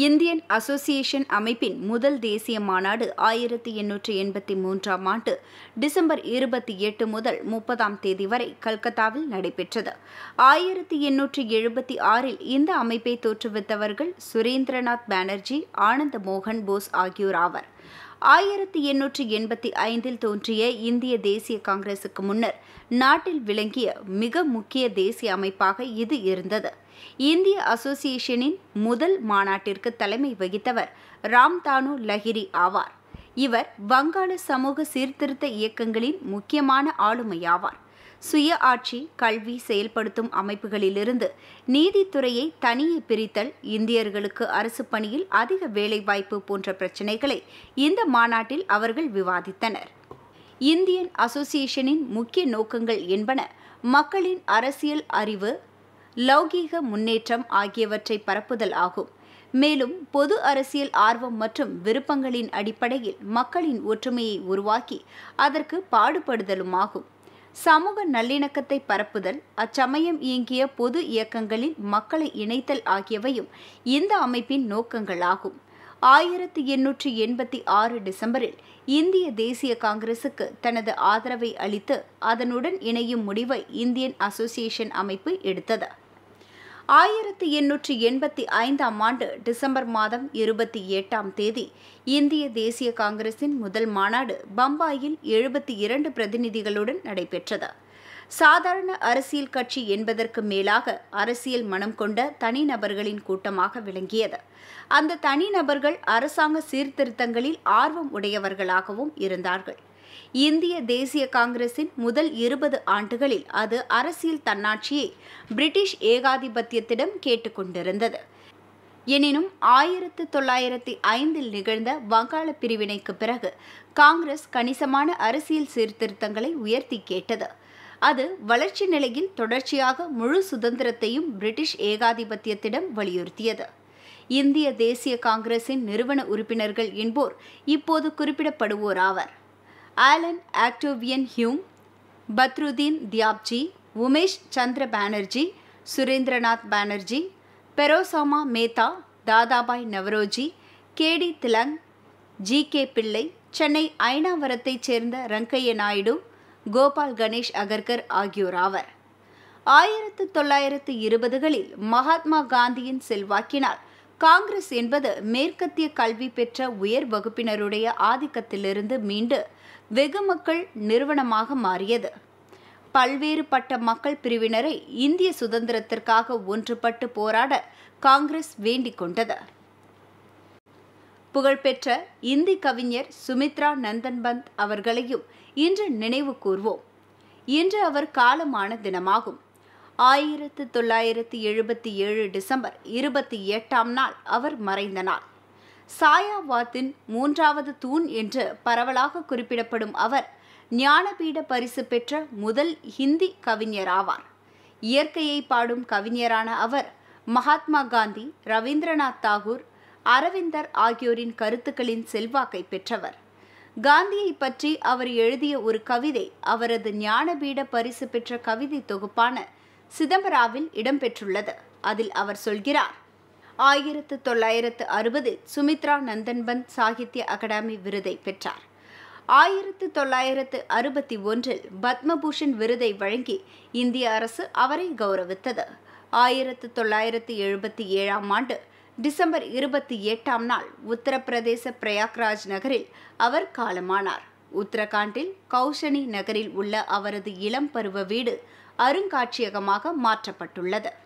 Indian association அமைப்பின் முதல் தேசிய மாநாடு ஆயிரத்தி எண்ணூற்றி எண்பத்தி மூன்றாம் ஆண்டு டிசம்பர் இருபத்தி எட்டு முதல் முப்பதாம் தேதி வரை கல்கத்தாவில் நடைபெற்றது ஆயிரத்தி எண்ணூற்றி எழுபத்தி ஆறில் இந்த அமைப்பை தோற்றுவித்தவர்கள் சுரேந்திரநாத் பானர்ஜி ஆனந்த மோகன் போஸ் ஆகியோர் ஆவர் ஆயிரத்தி எண்ணூற்றி எண்பத்தி ஐந்தில் தோன்றிய இந்திய தேசிய காங்கிரசுக்கு முன்னர் நாட்டில் விளங்கிய மிக முக்கிய தேசிய அமைப்பாக இது இருந்தது இந்திய அசோசியேஷனின் முதல் மாநாட்டிற்கு தலைமை வகித்தவர் ராம்தானு லஹிரி ஆவார் இவர் வங்காள சமூக சீர்திருத்த இயக்கங்களின் முக்கியமான ஆளுமையாவார் சுய ஆட்சி கல்வி செயல்படுத்தும் அமைப்புகளிலிருந்து நீதித்துறையை தனியே பிரித்தல் இந்தியர்களுக்கு அரசு பணியில் அதிக வேலைவாய்ப்பு போன்ற பிரச்சினைகளை இந்த மாநாட்டில் அவர்கள் விவாதித்தனர் இந்தியன் அசோசியேஷனின் முக்கிய நோக்கங்கள் என்பன மக்களின் அரசியல் அறிவு லௌகீக முன்னேற்றம் ஆகியவற்றை பரப்புதல் ஆகும் மேலும் பொது அரசியல் ஆர்வம் மற்றும் விருப்பங்களின் அடிப்படையில் மக்களின் ஒற்றுமையை உருவாக்கி அதற்கு பாடுபடுதலுமாகும் சமூக நல்லிணக்கத்தை பரப்புதல் அச்சமயம் இயங்கிய பொது இயக்கங்களில் மக்களை இணைத்தல் ஆகியவையும் இந்த அமைப்பின் நோக்கங்களாகும் ஆயிரத்தி எண்ணூற்றி எண்பத்தி ஆறு டிசம்பரில் இந்திய தேசிய காங்கிரசுக்கு தனது ஆதரவை அளித்து அதனுடன் இணையும் முடிவை இந்தியன் அசோசியேஷன் அமைப்பு எடுத்தது ஆயிரத்தி எண்ணூற்றி எண்பத்தி ஐந்தாம் ஆண்டு டிசம்பர் மாதம் இருபத்தி எட்டாம் தேதி இந்திய தேசிய காங்கிரசின் முதல் மாநாடு பம்பாயில் எழுபத்தி இரண்டு பிரதிநிதிகளுடன் நடைபெற்றது சாதாரண அரசியல் கட்சி என்பதற்கு மேலாக அரசியல் மனம் கொண்ட தனிநபர்களின் கூட்டமாக விளங்கியது அந்த தனிநபர்கள் அரசாங்க சீர்திருத்தங்களில் ஆர்வம் உடையவர்களாகவும் இருந்தார்கள் இந்திய தேசிய காங்கிரசின் முதல் இருபது ஆண்டுகளில் அது அரசியல் தன்னாட்சியை பிரிட்டிஷ் ஏகாதிபத்தியத்திடம் கேட்டுக்கொண்டிருந்தது எனினும் ஆயிரத்து தொள்ளாயிரத்தி ஐந்தில் நிகழ்ந்த வங்காள பிரிவினைக்கு பிறகு காங்கிரஸ் கணிசமான அரசியல் சீர்திருத்தங்களை உயர்த்தி கேட்டது அது வளர்ச்சி நிலையில் தொடர்ச்சியாக முழு சுதந்திரத்தையும் பிரிட்டிஷ் ஏகாதிபத்தியத்திடம் வலியுறுத்தியது இந்திய தேசிய காங்கிரசின் நிறுவன உறுப்பினர்கள் என்போர் இப்போது குறிப்பிடப்படுவோர் ஆவர் Allan Octavian Hume Badruddin Tyabji Umesh Chandra Banerjee Surendranath Banerjee Pherozeshah Mehta Dadabhai Naoroji KT Telang G K Pillai Chennai ஐனாவரத்தைச் சேர்ந்த ரங்கைய நாயுடு கோபால் கணேஷ் அகர்கர் ஆகியோர் ஆவர் ஆயிரத்து தொள்ளாயிரத்து இருபதுகளில் மகாத்மா காந்தியின் செல்வாக்கினால் காங்கிரஸ் என்பது மேற்கத்திய கல்வி பெற்ற உயர் வகுப்பினருடைய ஆதிக்கத்திலிருந்து மீண்டு வெகு மக்கள் நிறுவனமாக மாறியது பல்வேறுபட்ட மக்கள் பிரிவினரை இந்திய சுதந்திரத்திற்காக ஒன்றுபட்டு போராட காங்கிரஸ் வேண்டிக் கொண்டது புகழ்பெற்ற இந்தி கவிஞர் சுமித்ரா நந்தன் பந்த் அவர்களையும் இன்று நினைவு கூர்வோம் இன்று அவர் காலமான தினமாகும் ஆயிரத்து தொள்ளாயிரத்து எழுபத்தி ஏழு டிசம்பர் இருபத்தி எட்டாம் நாள் அவர் மறைந்த நாள் சாயாவாத்தின் மூன்றாவது தூண் என்று பரவலாக குறிப்பிடப்படும் அவர் ஞானபீட பரிசு பெற்ற முதல் ஹிந்தி கவிஞர் ஆவார் இயற்கையை பாடும் கவிஞரான அவர் மகாத்மா காந்தி ரவீந்திரநாத் தாகூர் அரவிந்தர் ஆகியோரின் கருத்துக்களின் செல்வாக்கை பெற்றவர் காந்தியை பற்றி அவர் எழுதிய ஒரு கவிதை அவரது ஞானபீட பரிசு பெற்ற கவிதை தொகுப்பான சிதம்பராவில் இடம்பெற்றுள்ளது அதில் அவர் சொல்கிறார் ஆயிரத்து தொள்ளாயிரத்து அறுபதில் சுமித்ரா நந்தன்பந்த் சாகித்ய அகாடமி விருதை பெற்றார் ஆயிரத்து தொள்ளாயிரத்து அறுபத்தி ஒன்றில் பத்மபூஷன் விருதை வழங்கி இந்திய அரசு அவரை கௌரவித்தது ஆயிரத்து தொள்ளாயிரத்து எழுபத்தி ஏழாம் ஆண்டு டிசம்பர் இருபத்தி எட்டாம் நாள் உத்தரப்பிரதேச பிரயாக்ராஜ் நகரில் அவர் காலமானார் உத்தரகாண்டில் கௌஷனி நகரில் உள்ள அவரது இளம் பருவ வீடு அருங்காட்சியகமாக மாற்றப்பட்டுள்ளது